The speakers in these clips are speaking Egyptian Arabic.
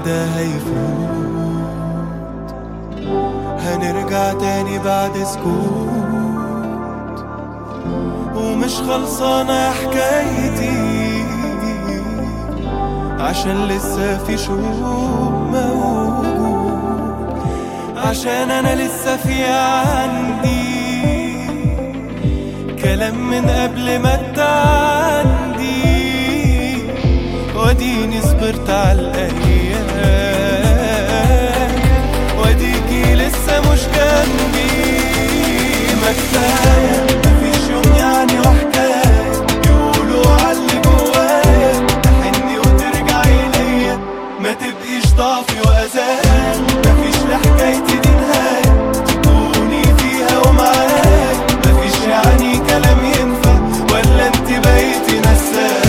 ده هيفوت هنرجع تاني بعد سكوت ومش خلصانة حكايتي عشان لسه في شوق موجود عشان انا لسه في عندي كلام من قبل ما انت عندي واديني صبرت على الايام واديكي لسه مش جنبي ما كفايه مفيش يوم يعني وحكايه يقولوا علي جوايا تحني وترجعي ليا ما تبقيش ضعفي واذايا مفيش لحكايتي دي نهايه تكوني فيها ومعايا مفيش يعني كلام ينفع ولا انت بقيتي نسايا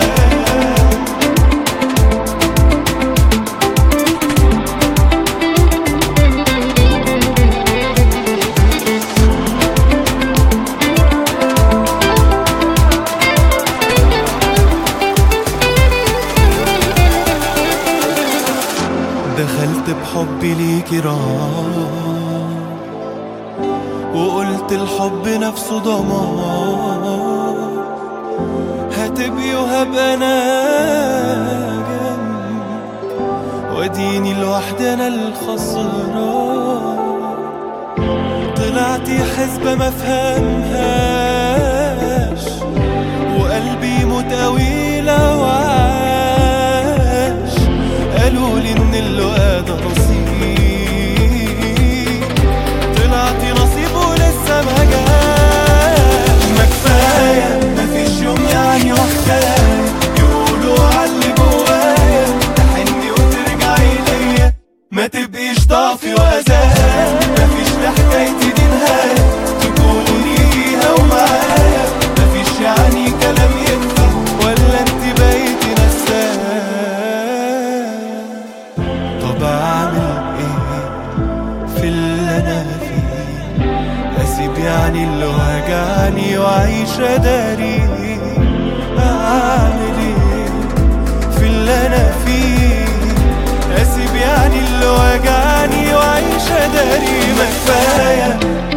دخلت بحبي ليكي راه وقلت الحب نفسه ضمان هتبقي وهبقى انا جنبك واديني لوحدي انا الخسران طلعتي حسبة ما فهمهاش وقلبي يموت قوي لو عاش قالوا لي ان اللقا ده نصيب طلعتي نصيب ولسه ما جاش ما كفايه مفيش يوم يعني وحكايه يقولوا علي جوايا تحني وترجعي ليا ما تبقيش ضعفي واذايا مفيش لحكايتي دي نهايه تكوني فيها ومعايا مفيش يعني كلام ينفع ولا انت بقيتي نسايا طب اعمل ايه في اللي انا فيه اسيب يعني اللي وجعني واعيش اداري اعمل ايه في اللي انا فيه اسيب يعني اللي وجعني واعيش اداري ما كفايه